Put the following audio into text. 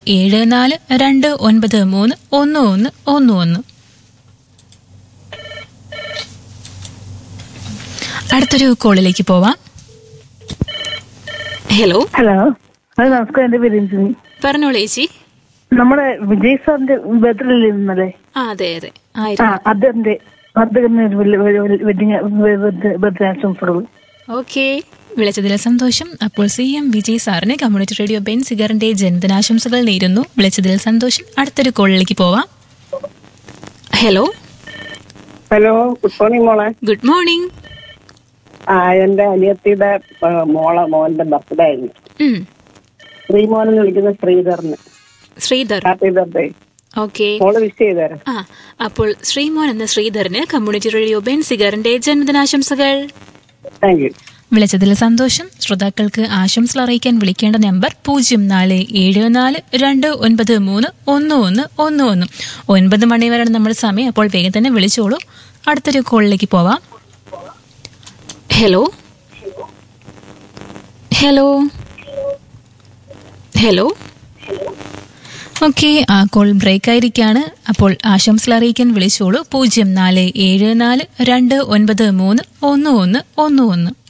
ഏഴ് നാല് രണ്ട് ഒൻപത് മൂന്ന് ഒന്ന് ഒന്ന് ഒന്ന് ഒന്ന് അടുത്തൊരു കോളിലേക്ക് പോവാം ഹലോ ഹലോ അത് നമസ്കാരം എന്റെ പേര് രഞ്ജിനി പറഞ്ഞോളൂ ചേച്ചി നമ്മുടെ വിജയ് സാറിന്റെ ബർത്ത്ഡേ ഇന്നലെ ആ അതെ അതെ ആ ആയിരുന്നു അതെന്റെ അദ്ദേഹത്തിന് ഒരു വലിയ- വലിയ- വലിയ വെഡിങ് ബർത്ത്ഡേ ആശംസകൾ ഓക്കെ വിളിച്ചതിൽ സന്തോഷം അപ്പോൾ സി എം വിജയ് സാറിന് കമ്മ്യൂണിറ്റി റേഡിയോ ബെൻ സിഗറിന്റെ ജന്മദിനാശംസകൾ നേരുന്നു വിളിച്ചതിൽ സന്തോഷം അടുത്തൊരു കോളിലേക്ക് പോവാം ഹലോ ഹലോ ഗുഡ് മോർണിംഗ് മോളെ ഗുഡ് മോർണിംഗ് ആ എന്റെ അനിയത്തിയുടെ ആ, മോളെ മോന്റെ ബർത്ത്ഡേ ആയിരുന്നു ഉം, ശ്രീമോൻ എന്ന് വിളിക്കുന്ന ശ്രീധറിന് ശ്രീധർ ഹാപ്പി ബർത്ത്ഡേ ഓക്കെ മോള് വിഷ് ചെയ്തേരാ ആ അപ്പോൾ ശ്രീമോൻ എന്ന ശ്രീധറിന് കമ്മ്യൂണിറ്റി റേഡിയോ ബെൻ സിഗറിന്റെ ജന്മദിനാശംസകൾ താങ്ക് യു വിളിച്ചതിൽ സന്തോഷം ശ്രോതാക്കൾക്ക് ആശംസകൾ അറിയിക്കാൻ വിളിക്കേണ്ട നമ്പർ പൂജ്യം നാല് ഏഴ് നാല് രണ്ട് ഒൻപത് മൂന്ന് ഒന്ന് ഒന്ന് ഒന്ന് ഒന്ന് ഒൻപത് മണി വരെയാണ് നമ്മുടെ സമയം അപ്പോൾ വേഗം തന്നെ വിളിച്ചോളൂ അടുത്തൊരു കോളിലേക്ക് പോവാം ഹലോ ഹലോ ഹലോ ഓക്കെ ആ കോൾ ബ്രേക്ക് ആയിരിക്കാണ് അപ്പോൾ ആശംസകൾ അറിയിക്കാൻ വിളിച്ചോളൂ പൂജ്യം നാല് ഏഴ് നാല് രണ്ട് ഒൻപത് മൂന്ന് ഒന്ന് ഒന്ന് ഒന്ന് ഒന്ന്